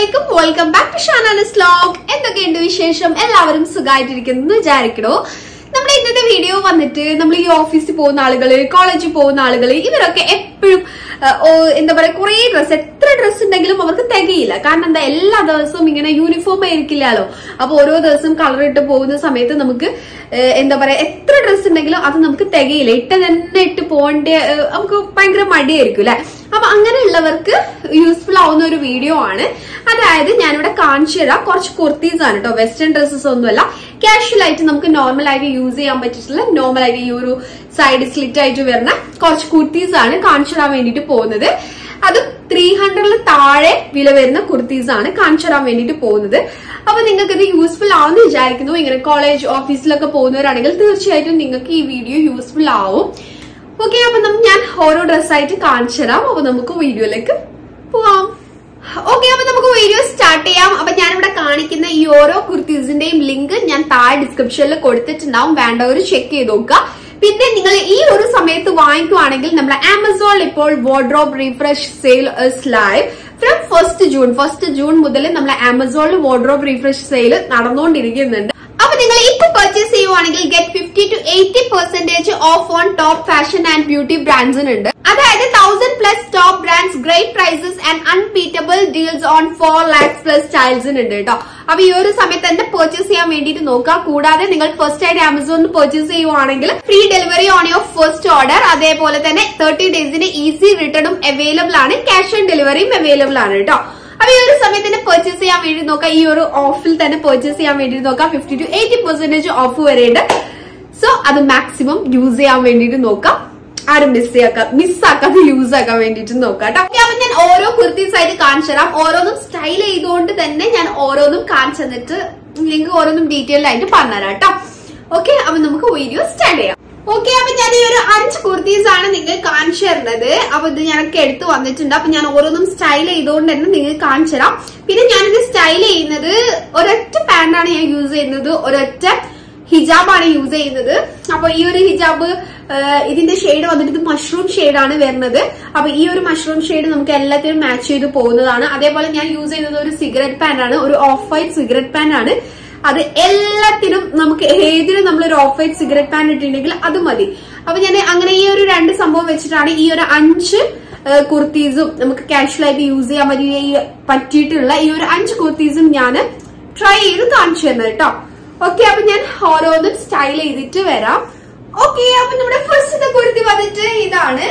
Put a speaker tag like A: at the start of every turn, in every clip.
A: അലൈക്കും welcome back to Shananas vlog എന്തൊക്കെയുണ്ട് വിശേഷം എല്ലാവരും സുഖമായിട്ടിരിക്കുന്നു എന്ന് വിചാരിക്കണോ നമ്മുടെ ഇന്നത്തെ വീഡിയോ വന്നിട്ട് നമ്മൾ ഈ ഓഫീസിൽ പോകുന്ന ആളുകള് കോളേജിൽ പോകുന്ന ആളുകള് ഇവരൊക്കെ എപ്പോഴും എന്താ പറയാ കുറെ ഡ്രസ്സ് എത്ര ഡ്രസ്സ് ഉണ്ടെങ്കിലും അവർക്ക് തികയില്ല കാരണം എന്താ എല്ലാ ദിവസവും ഇങ്ങനെ യൂണിഫോം ആയിരിക്കില്ലല്ലോ അപ്പൊ ഓരോ ദിവസം കളർ ഇട്ട് പോകുന്ന സമയത്ത് നമുക്ക് ഏഹ്, എന്താ പറയാ എത്ര ഡ്രസ്സ് ഉണ്ടെങ്കിലും അത് നമുക്ക് തികയില്ല ഇട്ട് തന്നെ ഇട്ട് പോകേണ്ട ഏഹ്, നമുക്ക് ഭയങ്കര മടിയായിരിക്കും അല്ലെ അപ്പൊ അങ്ങനെയുള്ളവർക്ക് യൂസ്ഫുൾ ആവുന്ന ഒരു വീഡിയോ ആണ് അതായത് ഞാനിവിടെ കാണിച്ചു തരാം കുറച്ച് കുർത്തീസ് ആണ് കേട്ടോ വെസ്റ്റേൺ ഡ്രസ്സസ് ഒന്നുമല്ല കാഷ്വൽ ആയിട്ട് നമുക്ക് നോർമൽ ആയിട്ട് യൂസ് ചെയ്യാൻ പറ്റിയിട്ടുള്ള നോർമൽ ആയിട്ട് ഈ ഒരു സൈഡ് സ്ലിറ്റ് ആയിട്ട് വരുന്ന കുറച്ച് കുർത്തീസ് ആണ് കാണിച്ചു തരാൻ വേണ്ടിയിട്ട് പോകുന്നത് അത് ത്രീ ഹൺഡ്രഡിൽ താഴെ വില വരുന്ന കുർത്തീസ് ആണ് കാണിച്ചു തരാൻ വേണ്ടിയിട്ട് പോകുന്നത് അപ്പൊ നിങ്ങൾക്ക് ഇത് യൂസ്ഫുൾ ആവുമെന്ന് വിചാരിക്കുന്നു ഇങ്ങനെ കോളേജ് ഓഫീസിലൊക്കെ പോകുന്നവരാണെങ്കിൽ തീർച്ചയായിട്ടും നിങ്ങൾക്ക് ഈ വീഡിയോ യൂസ്ഫുൾ ആവും ഓക്കെ അപ്പൊ നമുക്ക് ഞാൻ ഓരോ ഡ്രസ്സായിട്ട് കാണിച്ചു തരാം അപ്പൊ നമുക്ക് വീഡിയോയിലേക്ക് പോവാം ഓക്കെ അപ്പൊ നമുക്ക് വീഡിയോ സ്റ്റാർട്ട് ചെയ്യാം അപ്പൊ ഞാനിവിടെ കാണിക്കുന്ന ഈ ഓരോ കുർത്തീസിന്റെയും ലിങ്ക് ഞാൻ താഴെ ഡിസ്ക്രിപ്ഷനിൽ കൊടുത്തിട്ടുണ്ടാവും വേണ്ടവർ ചെക്ക് ചെയ്ത് നോക്കുക പിന്നെ നിങ്ങൾ ഈ ഒരു സമയത്ത് വാങ്ങിക്കുവാണെങ്കിൽ നമ്മുടെ ആമസോണിൽ ഇപ്പോൾ wardrobe refresh sale live from first June first June മുതൽ നമ്മുടെ ആമസോണിൽ വാർഡ്രോബ് റീഫ്രഷ് സെയിൽ നടന്നുകൊണ്ടിരിക്കുന്നുണ്ട് അപ്പൊ നിങ്ങൾ ഇപ്പൊ പർച്ചേസ് ചെയ്യുവാണെങ്കിൽ get fifty to eighty percentage off on top fashion and beauty ബ്രാൻഡ്സിനുണ്ട് അതായത് thousand plus top brands great prices and unbeatable deals on four lakhs plus സ്റ്റൈൽസിനുണ്ട് കേട്ടോ അപ്പൊ ഈ ഒരു സമയത്ത് തന്നെ പർച്ചേസ് ചെയ്യാൻ വേണ്ടിയിട്ട് നോക്കുക കൂടാതെ നിങ്ങൾ ഫസ്റ്റ് ആയിട്ട് ആമസോണിൽ പർച്ചേസ് ചെയ്യുവാണെങ്കിൽ free delivery on your first order അതേപോലെ തന്നെ തേർട്ടി ഡേയ്സിന് ഈസി റിട്ടേണും അവൈലബിൾ ആണ് ക്യാഷ് ഓൺ ഡെലിവറിയും അവൈലബിൾ ആണ് കേട്ടോ അപ്പൊ ഈ ഒരു സമയത്ത് തന്നെ പർച്ചേസ് ചെയ്യാൻ വേണ്ടി നോക്കാം ഈ ഒരു ഓഫിൽ തന്നെ പർച്ചേസ് ചെയ്യാൻ വേണ്ടി നോക്കാം fifty to eighty percentage off വരെയുണ്ട് സോ അത് മാക്സിമം യൂസ് ചെയ്യാൻ വേണ്ടിയിട്ട് നോക്കാം ആരും മിസ് ചെയ്യാക്കാം മിസ്സാക്കാതെ യൂസ് ആക്കാൻ വേണ്ടിയിട്ട് നോക്കാം കേട്ടോ Okay, അപ്പൊ ഞാൻ ഓരോ കുർത്തീസ് ആയിട്ട് കാണിച്ചു തരാം ഓരോന്നും സ്റ്റൈൽ ചെയ്തുകൊണ്ട് തന്നെ ഞാൻ ഓരോന്നും കാണിച്ചു തന്നിട്ട് ലിങ്ക് ഓരോന്നും ഡീറ്റെയിൽ ആയിട്ട് പറഞ്ഞുതരാം കേട്ടോ ഓക്കെ അപ്പൊ നമുക്ക് വീഡിയോ സ്റ്റാർട്ട് ചെയ്യാം ഓക്കെ അപ്പൊ ഞാൻ ഈ ഒരു അഞ്ച് കുർത്തീസ് ആണ് നിങ്ങൾ കാണിച്ചു തരുന്നത് അപ്പൊ ഇത് ഞാനൊക്കെ എടുത്തു വന്നിട്ടുണ്ട് അപ്പൊ ഞാൻ ഓരോന്നും സ്റ്റൈൽ ചെയ്തുകൊണ്ട് തന്നെ നിങ്ങൾ കാണിച്ചു തരാം പിന്നെ ഞാനിത് സ്റ്റൈൽ ചെയ്യുന്നത് ഒരൊറ്റ പാന്റാണ് ഞാൻ യൂസ് ചെയ്യുന്നത് ഒരൊറ്റ ഹിജാബാണ് യൂസ് ചെയ്യുന്നത് അപ്പൊ ഈ ഒരു ഹിജാബ് ആ, ഇതിന്റെ ഷെയ്ഡ് വന്നിട്ട് ഇത് മഷ്റൂം ആണ് വരുന്നത് അപ്പൊ ഈ ഒരു മഷ്റൂം ഷെയ്ഡ് നമുക്ക് എല്ലാത്തിനും മാച്ച് ചെയ്ത് പോകുന്നതാണ് അതേപോലെ ഞാൻ യൂസ് ചെയ്യുന്നത് ഒരു സിഗരറ്റ് പാന്റ് ആണ് ഒരു ഓഫ് വൈറ്റ് സിഗരറ്റ് പാന്റ് ആണ് അത് എല്ലാത്തിനും നമുക്ക് ഏതിനും നമ്മൾ ഒരു ഓഫ് വൈറ്റ് സിഗരറ്റ് പാൻ ഇട്ടിട്ടുണ്ടെങ്കിൽ അത് മതി അപ്പൊ ഞാൻ അങ്ങനെ ഈ ഒരു രണ്ട് സംഭവം വെച്ചിട്ടാണ് ഈ ഒരു അഞ്ച് ഏഹ്, കുർത്തീസും നമുക്ക് കാഷ്വൽ ആയിട്ട് യൂസ് ചെയ്യാൻ പറ്റിയ ഈ പറ്റിയിട്ടുള്ള ഈ ഒരു അഞ്ച് കുർത്തീസും ഞാൻ ട്രൈ ചെയ്ത് കാണിച്ചു തരുന്നത് കേട്ടോ ഓക്കെ അപ്പൊ ഞാൻ ഓരോന്നും സ്റ്റൈൽ ചെയ്തിട്ട് വരാം ഓക്കെ അപ്പൊ നമ്മുടെ ഫസ്റ്റ് കുർത്തി വന്നിട്ട് ഇതാണ്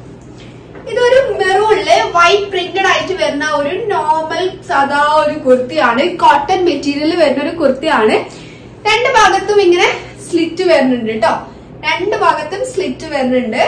A: ഇതൊരു മെറൂണില് വൈറ്റ് പ്രിന്റഡ് ആയിട്ട് വരുന്ന ഒരു നോർമൽ സാധാ ഒരു കുർത്തിയാണ് കോട്ടൺ മെറ്റീരിയൽ വരുന്ന ഒരു കുർത്തിയാണ് രണ്ട് ഭാഗത്തും ഇങ്ങനെ സ്ലിറ്റ് വരുന്നുണ്ട് കേട്ടോ രണ്ട് ഭാഗത്തും സ്ലിറ്റ് വരുന്നുണ്ട്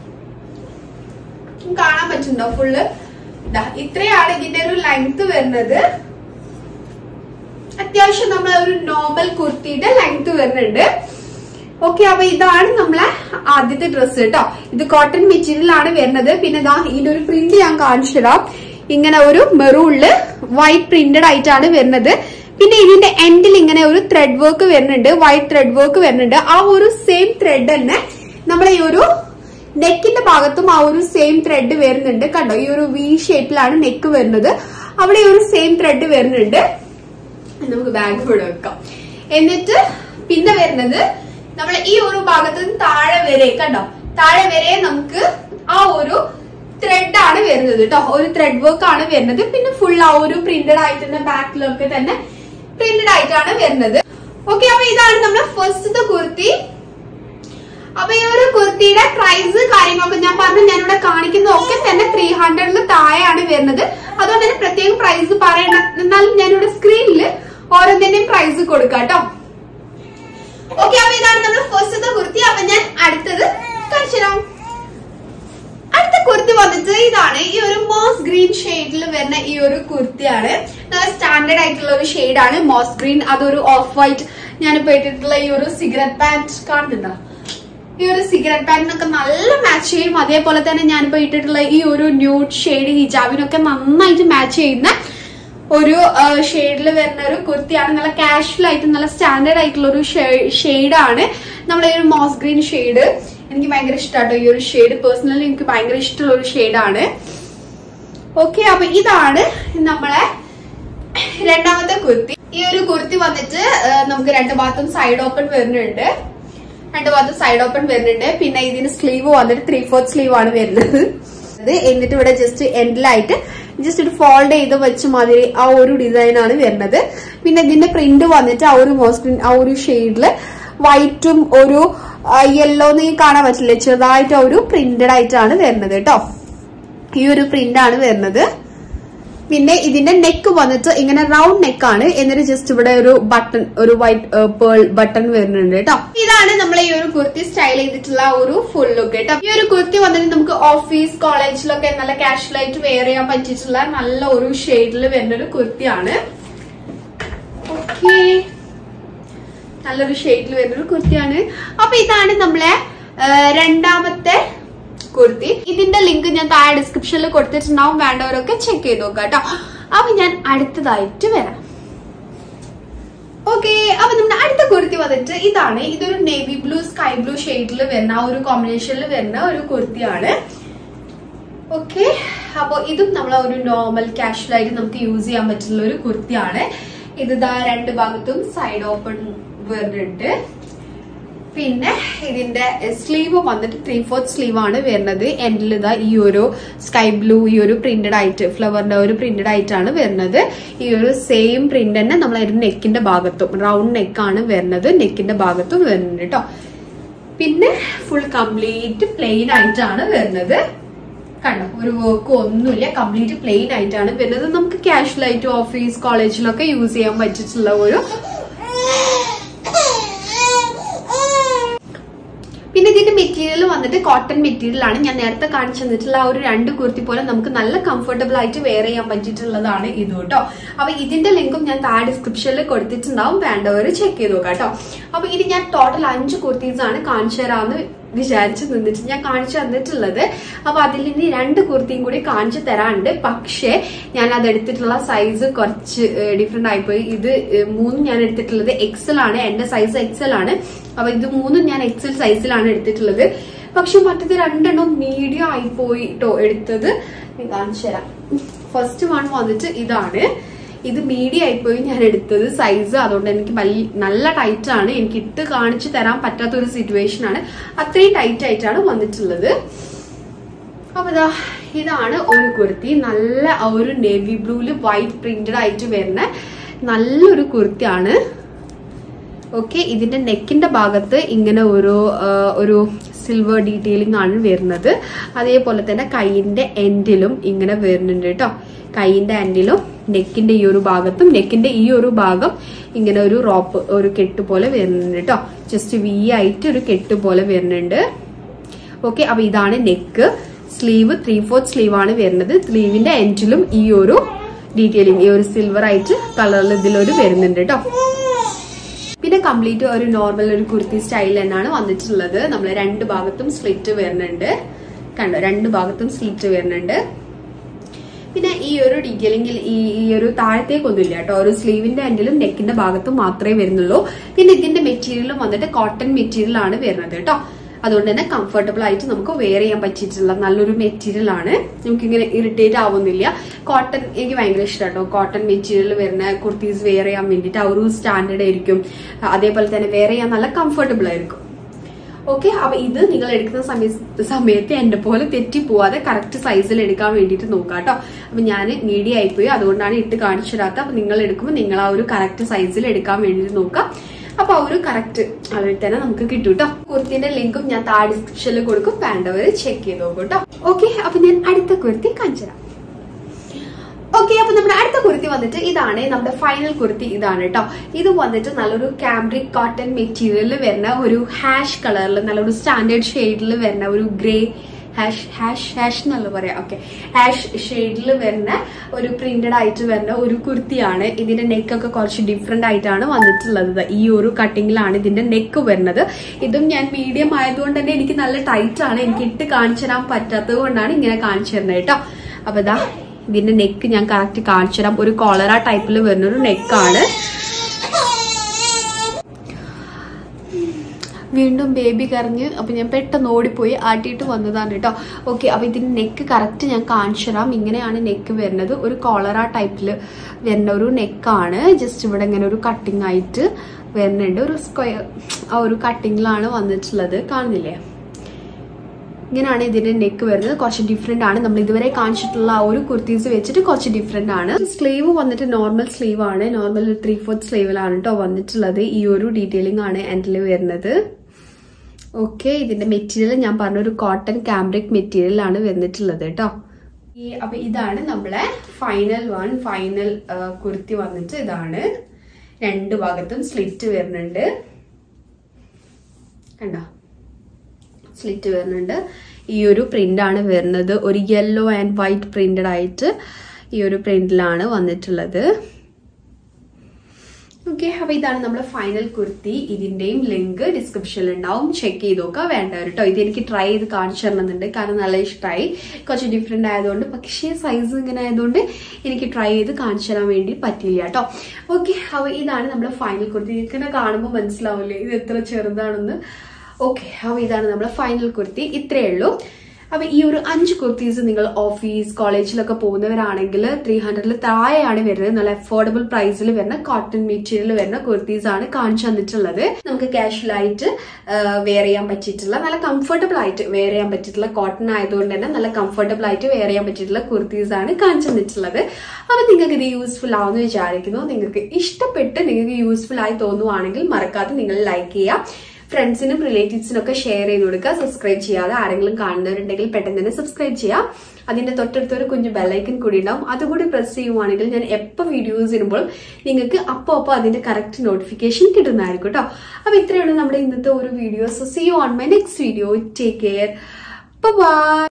A: കാണാൻ പറ്റുന്നുണ്ടോ ഫുള്ള് ദാ ഇത്രയാണ് ഇതിന്റെ ഒരു ലെങ്ത് വരുന്നത് അത്യാവശ്യം നമ്മൾ ഒരു നോർമൽ കുർത്തിയുടെ ലെങ്ത് വരുന്നുണ്ട് ഓക്കെ അപ്പൊ ഇതാണ് നമ്മളെ ആദ്യത്തെ ഡ്രസ്സ് കേട്ടോ ഇത് കോട്ടൺ മെറ്റീരിയൽ ആണ് വരുന്നത് പിന്നെ ഇതാ ഇതിന്റെ ഒരു പ്രിന്റ് ഞാൻ കാണിച്ചു തരാം ഇങ്ങനെ ഒരു മെറൂണില് വൈറ്റ് പ്രിന്റഡ് ആയിട്ടാണ് വരുന്നത് പിന്നെ ഇതിന്റെ എൻഡിൽ ഇങ്ങനെ ഒരു ത്രെഡ് വർക്ക് വരുന്നുണ്ട് വൈറ്റ് ത്രെഡ് വർക്ക് വരുന്നുണ്ട് ആ ഒരു സെയിം ത്രെഡ് തന്നെ നമ്മളെ ഈ ഒരു നെക്കിന്റെ ഭാഗത്തും ആ ഒരു സെയിം ത്രെഡ് വരുന്നുണ്ട് കണ്ടോ ഈ ഒരു വി ഷേപ്പിലാണ് നെക്ക് വരുന്നത് അവിടെ ഈ ഒരു സെയിം ത്രെഡ് വരുന്നുണ്ട് നമുക്ക് ബാഗ് ഇവിടെ വെക്കാം എന്നിട്ട് പിന്നെ വരുന്നത് നമ്മൾ ഈ ഒരു ഭാഗത്ത് നിന്ന് താഴെ വരെ കണ്ടോ താഴെ വരെ നമുക്ക് ആ ഒരു ത്രെഡ് ആണ് വരുന്നത് കേട്ടോ ഒരു ത്രെഡ് വർക്ക് ആണ് വരുന്നത് പിന്നെ ഫുൾ ആ ഒരു പ്രിന്റഡ് ആയിട്ട് ബാക്കിലൊക്കെ തന്നെ പ്രിന്റഡ് ആയിട്ടാണ് വരുന്നത് ഓക്കെ അപ്പൊ ഇതാണ് നമ്മുടെ ഫസ്റ്റത്തെ കുർത്തി അപ്പൊ ഈ ഒരു കുർത്തിയുടെ പ്രൈസ് കാര്യങ്ങളൊക്കെ ഞാൻ പറഞ്ഞു ഞാനിവിടെ കാണിക്കുന്നതൊക്കെ തന്നെ ത്രീ ഹൺഡ്രഡിൽ താഴെയാണ് വരുന്നത് അതുകൊണ്ട് തന്നെ പ്രത്യേകം പ്രൈസ് പറയണ്ട എന്നാലും ഞാനിവിടെ സ്ക്രീനിൽ ഓരോന്നിന്റെയും പ്രൈസ് കൊടുക്കാം കേട്ടോ ഓക്കെ അപ്പൊ ഇതാണ് നമ്മുടെ ഫസ്റ്റത്തെ കുർത്തി അപ്പൊ ഞാൻ അടുത്തത് കാണിച്ചു തരാം അടുത്ത കുർത്തി വന്നിട്ട് ഇതാണ് ഈ ഒരു മോസ് ഗ്രീൻ ഷെയ്ഡിൽ വരുന്ന ഈ ഒരു കുർത്തിയാണ് നല്ല സ്റ്റാൻഡേർഡ് ആയിട്ടുള്ള ഒരു ഷെയ്ഡാണ് മോസ് ഗ്രീൻ അതൊരു ഓഫ് വൈറ്റ് ഞാനിപ്പോ ഇട്ടിട്ടുള്ള ഈ ഒരു സിഗരറ്റ് പാന്റ് കാണുന്നുണ്ടോ ഈ ഒരു സിഗരറ്റ് പാന്റിനൊക്കെ നല്ല മാച്ച് ചെയ്യും അതേപോലെ തന്നെ ഞാനിപ്പോ ഇട്ടിട്ടുള്ള ഈ ഒരു ന്യൂഡ് ഷെയ്ഡ് ഹിജാബിനൊക്കെ നന്നായിട്ട് മാച്ച് ചെയ്യുന്ന ഒരു ഷെയ്ഡിൽ വരുന്ന ഒരു കുർത്തിയാണ് നല്ല കാഷ്വൽ ആയിട്ട് നല്ല സ്റ്റാൻഡേർഡ് ആയിട്ടുള്ള ഒരു ഷെയ്ഡാണ് നമ്മുടെ ഈ ഒരു മോസ് ഗ്രീൻ ഷെയ്ഡ് എനിക്ക് ഭയങ്കര ഇഷ്ടമാട്ടോ ഈ ഒരു ഷെയ്ഡ് പേഴ്സണലി എനിക്ക് ഭയങ്കര ഇഷ്ടമുള്ള ഒരു ഷെയ്ഡാണ് ഓക്കെ അപ്പൊ ഇതാണ് നമ്മളെ രണ്ടാമത്തെ കുർത്തി ഈ ഒരു കുർത്തി വന്നിട്ട് ആ, നമുക്ക് രണ്ട് ഭാഗത്തും സൈഡ് ഓപ്പൺ വരുന്നുണ്ട് രണ്ട് ഭാഗത്തും സൈഡ് ഓപ്പൺ വരുന്നുണ്ട് പിന്നെ ഇതിന് സ്ലീവ് വന്നിട്ട് ത്രീ ഫോർത്ത് സ്ലീവ് ആണ് വരുന്നത് ഇത് എന്നിട്ട് ഇവിടെ ജസ്റ്റ് എൻഡിലായിട്ട് ജസ്റ്റ് ഒരു ഫോൾഡ് ചെയ്ത് വെച്ച മാതിരി ആ ഒരു ഡിസൈൻ ആണ് വരുന്നത് പിന്നെ ഇതിന്റെ പ്രിന്റ് വന്നിട്ട് ആ ഒരു മോസ്കിൻ ആ ഒരു ഷെയ്ഡില് വൈറ്റും ഒരു യെല്ലോ നീ കാണാൻ പറ്റില്ല ചെറുതായിട്ട് ആ ഒരു പ്രിന്റഡ് ആയിട്ടാണ് വരുന്നത് കേട്ടോ ഈ ഒരു പ്രിന്റ് ആണ് വരുന്നത് പിന്നെ ഇതിന്റെ നെക്ക് വന്നിട്ട് ഇങ്ങനെ റൗണ്ട് നെക്ക് ആണ് എന്നിട്ട് ജസ്റ്റ് ഇവിടെ ഒരു ബട്ടൺ ഒരു വൈറ്റ് പേൾ ബട്ടൺ വരുന്നുണ്ട് കേട്ടോ ഇതാണ് നമ്മൾ ഈ ഒരു കുർത്തി സ്റ്റൈൽ ചെയ്തിട്ടുള്ള ഒരു ഫുൾ ലുക്ക് കേട്ടോ ഈ ഒരു കുർത്തി വന്നിട്ട് നമുക്ക് ഓഫീസ് കോളേജിലൊക്കെ നല്ല കാഷ്വൽ ആയിട്ട് വെയർ ചെയ്യാൻ പറ്റിയിട്ടുള്ള നല്ല ഒരു ഷെയ്ഡിൽ വരുന്ന ഒരു കുർത്തിയാണ് ഓക്കേ നല്ലൊരു ഷെയ്ഡിൽ വരുന്ന ഒരു കുർത്തിയാണ് അപ്പൊ ഇതാണ് നമ്മളെ ആ, രണ്ടാമത്തെ കുർത്തി ഇതിന്റെ ലിങ്ക് ഞാൻ താഴെ ഡിസ്ക്രിപ്ഷനിൽ കൊടുത്തിട്ടുണ്ടാവും വേണ്ടവരൊക്കെ ചെക്ക് ചെയ്ത് നോക്കാം കേട്ടോ അപ്പൊ ഞാൻ അടുത്തതായിട്ട് വരാം ഓക്കെ അപ്പൊ നമ്മുടെ അടുത്ത കുർത്തി വന്നിട്ട് ഇതാണ് ഇതൊരു നേവി ബ്ലൂ സ്കൈ ബ്ലൂ ഷെയ്ഡിൽ വരുന്ന ആ ഒരു കോമ്പിനേഷനിൽ വരുന്ന ഒരു കുർത്തിയാണ് ഓക്കെ അപ്പൊ ഇതും നമ്മൾ ഒരു നോർമൽ കാഷ്വൽ ആയിട്ട് നമുക്ക് യൂസ് ചെയ്യാൻ പറ്റുന്ന ഒരു കുർത്തിയാണ് ഇത് ദാ രണ്ട് ഭാഗത്തും സൈഡ് ഓപ്പൺ വരുന്നുണ്ട് പിന്നെ ഇതിന്റെ സ്ലീവ് വന്നിട്ട് ത്രീ ഫോർത്ത് സ്ലീവ് ആണ് വരുന്നത് എൻഡിൽ ഇതാ ഈ ഒരു സ്കൈ ബ്ലൂ ഈ ഒരു പ്രിന്റഡ് ആയിട്ട് ഫ്ലവറിന്റെ ഒരു പ്രിന്റഡ് ആയിട്ടാണ് വരുന്നത് ഈ ഒരു സെയിം പ്രിന്റ് തന്നെ നമ്മൾ അതിന്റെ നെക്കിന്റെ ഭാഗത്തും റൗണ്ട് നെക്കാണ് വരുന്നത് നെക്കിന്റെ ഭാഗത്തും വരുന്നുണ്ട് കേട്ടോ പിന്നെ ഫുൾ കംപ്ലീറ്റ് പ്ലെയിൻ ആയിട്ടാണ് വരുന്നത് കണ്ടോ ഒരു വർക്ക് ഒന്നുമില്ല കംപ്ലീറ്റ് പ്ലെയിൻ ആയിട്ടാണ് വരുന്നത് നമുക്ക് കാഷ്വൽ ആയിട്ട് ഓഫീസ് കോളേജിലൊക്കെ യൂസ് ചെയ്യാൻ പറ്റിയിട്ടുള്ള ഒരു പിന്നെ ഇതിന്റെ മെറ്റീരിയൽ വന്നിട്ട് കോട്ടൺ മെറ്റീരിയൽ ആണ് ഞാൻ നേരത്തെ കാണിച്ചു തന്നിട്ടുള്ള ആ ഒരു രണ്ട് കുർത്തി പോലെ നമുക്ക് നല്ല കംഫർട്ടബിൾ ആയിട്ട് വെയർ ചെയ്യാൻ പറ്റിയിട്ടുള്ളതാണ് ഇത് കേട്ടോ അപ്പൊ ഇതിന്റെ ലിങ്കും ഞാൻ താഴെ ഡിസ്ക്രിപ്ഷനിൽ കൊടുത്തിട്ടുണ്ടാവും വേണ്ടവർ ചെക്ക് ചെയ്ത് നോക്കാം കേട്ടോ അപ്പൊ ഇത് ഞാൻ ടോട്ടൽ അഞ്ച് കുർത്തീസ് ആണ് കാണിച്ചു തരാമെന്ന് വിചാരിച്ച് നിന്നിട്ട് ഞാൻ കാണിച്ചു തന്നിട്ടുള്ളത് അപ്പൊ അതിൽ നിന്ന് രണ്ട് കുർത്തിയും കൂടി കാണിച്ചു തരാനുണ്ട് പക്ഷേ ഞാൻ അത് എടുത്തിട്ടുള്ള സൈസ് കുറച്ച് ഡിഫറെന്റ് ആയിപ്പോയി ഇത് ഏഹ്, മൂന്നും ഞാൻ എടുത്തിട്ടുള്ളത് എക്സൽ ആണ് എന്റെ സൈസ് എക്സൽ ആണ് അപ്പൊ ഇത് മൂന്നും ഞാൻ എക്സൽ സൈസിലാണ് എടുത്തിട്ടുള്ളത് പക്ഷെ മറ്റത് രണ്ടെണ്ണം മീഡിയം ആയിപ്പോയി ട്ടോ എടുത്തത് ഞാൻ കാണിച്ചു തരാം ഫസ്റ്റ് വൺ വന്നിട്ട് ഇതാണ് ഇത് മീഡിയം ആയിപ്പോയി ഞാൻ എടുത്തത് സൈസ് അതുകൊണ്ട് എനിക്ക് വലിയ നല്ല ടൈറ്റ് ആണ് എനിക്ക് ഇട്ട് കാണിച്ചു തരാൻ പറ്റാത്ത ഒരു സിറ്റുവേഷൻ ആണ് അത്രയും ടൈറ്റ് ആയിട്ടാണ് വന്നിട്ടുള്ളത് അപ്പൊ ഇതാ ഇതാണ് ഒരു കുർത്തി നല്ല ആ ഒരു നേവി ബ്ലൂല് വൈറ്റ് പ്രിന്റഡ് ആയിട്ട് വരുന്ന നല്ലൊരു കുർത്തിയാണ് ഓക്കെ ഇതിന്റെ നെക്കിന്റെ ഭാഗത്ത് ഇങ്ങനെ ഒരു ആ, ഒരു സിൽവർ ഡീറ്റെയിലിംഗ് ആണ് വരുന്നത് അതേപോലെ തന്നെ കൈയിന്റെ എൻഡിലും ഇങ്ങനെ വരുന്നുണ്ട് കേട്ടോ കൈയിന്റെ എൻഡിലും നെക്കിന്റെ ഈ ഒരു ഭാഗത്തും നെക്കിന്റെ ഈ ഒരു ഭാഗം ഇങ്ങനെ ഒരു റോപ്പ് ഒരു കെട്ട് പോലെ വരുന്നുണ്ട് കേട്ടോ ജസ്റ്റ് വി ആയിട്ട് ഒരു കെട്ട് പോലെ വരുന്നുണ്ട് ഓക്കെ അപ്പൊ ഇതാണ് neck sleeve three fourth sleeve ആണ് വരുന്നത് സ്ലീവിന്റെ എൻഡിലും ഈ ഒരു ഡീറ്റെയിലിംഗ് ഈ ഒരു സിൽവർ ആയിട്ട് കളറിൽ ഇതിലൊരു വരുന്നുണ്ട് കേട്ടോ പിന്നെ കംപ്ലീറ്റ് ഒരു നോർമൽ ഒരു കുർത്തി സ്റ്റൈൽ തന്നെയാണ് വന്നിട്ടുള്ളത് നമ്മൾ രണ്ട് ഭാഗത്തും സ്ലിറ്റ് വരുന്നുണ്ട് കണ്ടോ രണ്ട് ഭാഗത്തും സ്ലിറ്റ് വരുന്നുണ്ട് പിന്നെ ഈ ഒരു ഡീറ്റെയിലിംഗിൽ ഈ ഈ ഒരു താഴത്തേക്കൊന്നും ഇല്ല കേട്ടോ ഒരു സ്ലീവിന്റെ എൻഡിലും നെക്കിന്റെ ഭാഗത്തും മാത്രമേ വരുന്നുള്ളൂ പിന്നെ ഇതിന്റെ മെറ്റീരിയലും വന്നിട്ട് കോട്ടൺ മെറ്റീരിയൽ ആണ് വരുന്നത് കേട്ടോ അതുകൊണ്ട് തന്നെ കംഫർട്ടബിൾ ആയിട്ട് നമുക്ക് വെയർ ചെയ്യാൻ പറ്റിയിട്ടുള്ള നല്ലൊരു മെറ്റീരിയൽ ആണ് നമുക്ക് ഇങ്ങനെ ഇറിറ്റേറ്റ് ആവുന്നില്ല കോട്ടൺ എനിക്ക് ഭയങ്കര ഇഷ്ടമാണ് കേട്ടോ കോട്ടൺ മെറ്റീരിയൽ വരുന്ന കുർത്തീസ് വെയർ ചെയ്യാൻ വേണ്ടിയിട്ട് ആ ഒരു സ്റ്റാൻഡേർഡ് ആയിരിക്കും അതേപോലെ തന്നെ വെയർ ചെയ്യാൻ നല്ല കംഫർട്ടബിൾ ആയിരിക്കും ഓക്കെ അപ്പൊ ഇത് നിങ്ങൾ എടുക്കുന്ന സമയ സമയത്ത് എന്റെ പോലെ തെറ്റി പോവാതെ കറക്റ്റ് സൈസിൽ എടുക്കാൻ വേണ്ടിയിട്ട് നോക്കാം കേട്ടോ അപ്പൊ ഞാൻ മീഡിയം ആയിപ്പോയി അതുകൊണ്ടാണ് ഇട്ട് കാണിച്ചു തരാത്തത് അപ്പൊ നിങ്ങൾ എടുക്കുമ്പോൾ നിങ്ങൾ ആ ഒരു കറക്റ്റ് സൈസിൽ എടുക്കാൻ വേണ്ടിയിട്ട് നോക്കാം അപ്പൊ ആ ഒരു കറക്റ്റ് അളവിൽ തന്നെ നമുക്ക് കിട്ടും കേട്ടോ കുർത്തിന്റെ ലിങ്കും ഞാൻ താഴെ ഡിസ്ക്രിപ്ഷനിൽ കൊടുക്കും വേണ്ടവർ ചെക്ക് ചെയ്ത് നോക്കും കേട്ടോ ഓക്കെ അപ്പൊ ഞാൻ അടുത്ത കുർത്തി കാണിച്ചു തരാം ഓക്കെ അപ്പൊ നമ്മുടെ അടുത്ത കുർത്തി വന്നിട്ട് ഇതാണ് നമ്മുടെ ഫൈനൽ കുർത്തി ഇതാണ് കേട്ടോ ഇത് വന്നിട്ട് നല്ലൊരു കാംബ്രിക് കോട്ടൺ മെറ്റീരിയലിൽ വരുന്ന ഒരു ഹാഷ് കളറിൽ നല്ലൊരു സ്റ്റാൻഡേർഡ് ഷെയ്ഡിൽ വരുന്ന ഒരു ഗ്രേ ഹാഷ് ഹാഷ് ഹാഷ് എന്നല്ല പറയാം ഓക്കെ ഹാഷ് ഷെയ്ഡിൽ വരുന്ന ഒരു പ്രിന്റഡ് ആയിട്ട് വരുന്ന ഒരു കുർത്തിയാണ് ഇതിന്റെ നെക്കൊക്കെ കുറച്ച് ഡിഫറെന്റ് ആയിട്ടാണ് വന്നിട്ടുള്ളത് ദാ ഈ ഒരു കട്ടിങ്ങിലാണ് ഇതിന്റെ നെക്ക് വരുന്നത് ഇതും ഞാൻ മീഡിയം ആയതുകൊണ്ട് തന്നെ എനിക്ക് നല്ല ടൈറ്റ് ആണ് എനിക്ക് ഇട്ട് കാണിച്ചു തരാൻ പറ്റാത്തത് കൊണ്ടാണ് ഇങ്ങനെ കാണിച്ചു തരുന്നത് കേട്ടോ അപ്പൊ ഇതാ ഇതിന്റെ നെക്ക് ഞാൻ കറക്റ്റ് കാണിച്ചു തരാം ഒരു കോളറ ടൈപ്പിൽ വരുന്ന ഒരു നെക്കാണ് വീണ്ടും ബേബി കരഞ്ഞ് അപ്പൊ ഞാൻ പെട്ടെന്ന് ഓടിപ്പോയി ആട്ടിയിട്ട് വന്നതാണ് കേട്ടോ ഓക്കെ അപ്പൊ ഇതിന്റെ നെക്ക് കറക്റ്റ് ഞാൻ കാണിച്ചു തരാം ഇങ്ങനെയാണ് നെക്ക് വരുന്നത് ഒരു കോളറ ടൈപ്പിൽ വരുന്ന ഒരു നെക്കാണ് ജസ്റ്റ് ഇവിടെ ഇങ്ങനെ ഒരു കട്ടിങ് ആയിട്ട് വരുന്നുണ്ട് ഒരു സ്ക്വയർ ആ ഒരു കട്ടിങ്ങിലാണ് വന്നിട്ടുള്ളത് കാണുന്നില്ലേ ഇങ്ങനെയാണ് ഇതിന്റെ നെക്ക് വരുന്നത് കുറച്ച് ഡിഫറെന്റ് ആണ് നമ്മൾ ഇതുവരെ കാണിച്ചിട്ടുള്ള ആ ഒരു കുർത്തീസ് വെച്ചിട്ട് കുറച്ച് ഡിഫറെന്റ് ആണ് സ്ലീവ് വന്നിട്ട് നോർമൽ സ്ലീവ് ആണ് നോർമൽ ത്രീ ഫോർത്ത് സ്ലീവിലാണ് കേട്ടോ വന്നിട്ടുള്ളത് ഈ ഒരു ഡീറ്റെയിലിംഗ് ആണ് എൻഡിൽ വരുന്നത് ഓക്കെ ഇതിന്റെ മെറ്റീരിയൽ ഞാൻ പറഞ്ഞ ഒരു കോട്ടൺ കാംബ്രിക് മെറ്റീരിയൽ ആണ് വന്നിട്ടുള്ളത് കേട്ടോ ഈ അപ്പൊ ഇതാണ് നമ്മളെ ഫൈനൽ വൺ ഫൈനൽ കുർത്തി വന്നിട്ട് ഇതാണ് രണ്ട് ഭാഗത്തും സ്ലിറ്റ് വരുന്നുണ്ട് കണ്ടോ സ്ലിറ്റ് വരുന്നുണ്ട് ഈ ഒരു പ്രിന്റ് ആണ് വരുന്നത് ഒരു യെല്ലോ ആൻഡ് വൈറ്റ് പ്രിന്റഡ് ആയിട്ട് ഈ ഒരു പ്രിന്റിലാണ് വന്നിട്ടുള്ളത് ഓക്കെ അപ്പൊ ഇതാണ് നമ്മുടെ ഫൈനൽ കുർത്തി ഇതിന്റെയും ലിങ്ക് ഡിസ്ക്രിപ്ഷനിൽ ഉണ്ടാവും ചെക്ക് ചെയ്ത് നോക്കുക വേണ്ടവർ കേട്ടോ ഇത് എനിക്ക് ട്രൈ ചെയ്ത് കാണിച്ചു തരണമെന്നുണ്ട് കാരണം നല്ല ഇഷ്ടമായി കുറച്ച് ഡിഫറെന്റ് ആയതുകൊണ്ട് പക്ഷേ സൈസ് ഇങ്ങനെ ആയതുകൊണ്ട് എനിക്ക് ട്രൈ ചെയ്ത് കാണിച്ചു തരാൻ വേണ്ടി പറ്റില്ല കേട്ടോ ഓക്കെ അപ്പൊ ഇതാണ് നമ്മുടെ ഫൈനൽ കുർത്തി ഇങ്ങനെ കാണുമ്പോൾ മനസ്സിലാവില്ലേ ഇത് എത്ര ചെറുതാണെന്ന് ഓക്കെ അപ്പൊ ഇതാണ് നമ്മുടെ ഫൈനൽ കുർത്തി ഇത്രയേ ഉള്ളൂ അപ്പൊ ഈ ഒരു അഞ്ച് കുർത്തീസ് നിങ്ങൾ ഓഫീസ് കോളേജിലൊക്കെ പോകുന്നവരാണെങ്കിൽ ത്രീ ഹൺഡ്രഡിൽ താഴെയാണ് വരുന്നത് നല്ല അഫോർഡബിൾ പ്രൈസിൽ വരുന്ന കോട്ടൺ മെറ്റീരിയൽ വരുന്ന കുർത്തീസ് ആണ് കാണിച്ചു തന്നിട്ടുള്ളത് നമുക്ക് കാഷ്വൽ ആയിട്ട് വെയർ ചെയ്യാൻ പറ്റിയിട്ടുള്ള നല്ല കംഫർട്ടബിൾ ആയിട്ട് വെയർ ചെയ്യാൻ പറ്റിയിട്ടുള്ള കോട്ടൺ ആയതുകൊണ്ട് തന്നെ നല്ല കംഫർട്ടബിൾ ആയിട്ട് വെയർ ചെയ്യാൻ പറ്റിയിട്ടുള്ള കുർത്തീസ് ആണ് കാണിച്ചു തന്നിട്ടുള്ളത് അപ്പൊ നിങ്ങൾക്ക് ഇത് യൂസ്ഫുൾ ആവുമെന്ന് വിചാരിക്കുന്നു നിങ്ങൾക്ക് ഇഷ്ടപ്പെട്ട് നിങ്ങൾക്ക് യൂസ്ഫുൾ ആയി തോന്നുവാണെങ്കിൽ മറക്കാതെ നിങ്ങൾ ലൈക്ക് ചെയ്യാം ഫ്രണ്ട്സിനും റിലേറ്റീവ്സിനും ഒക്കെ ഷെയർ ചെയ്ത് കൊടുക്കുക സബ്സ്ക്രൈബ് ചെയ്യാതെ ആരെങ്കിലും കാണുന്നവരുണ്ടെങ്കിൽ പെട്ടെന്ന് തന്നെ സബ്സ്ക്രൈബ് ചെയ്യാം അതിന്റെ തൊട്ടടുത്ത് ഒരു കുഞ്ഞു ബെല്ലൈക്കൻ കൂടി ഉണ്ടാവും അതുകൂടി പ്രസ് ചെയ്യുവാണെങ്കിൽ ഞാൻ എപ്പോൾ വീഡിയോസ് ഇടുമ്പോൾ നിങ്ങൾക്ക് അപ്പോൾ അപ്പോൾ അതിന്റെ കറക്റ്റ് നോട്ടിഫിക്കേഷൻ കിട്ടുന്നതായിരിക്കും കേട്ടോ അപ്പൊ ഇത്രയാണ് നമ്മുടെ ഇന്നത്തെ ഒരു videos see you on my next video take care by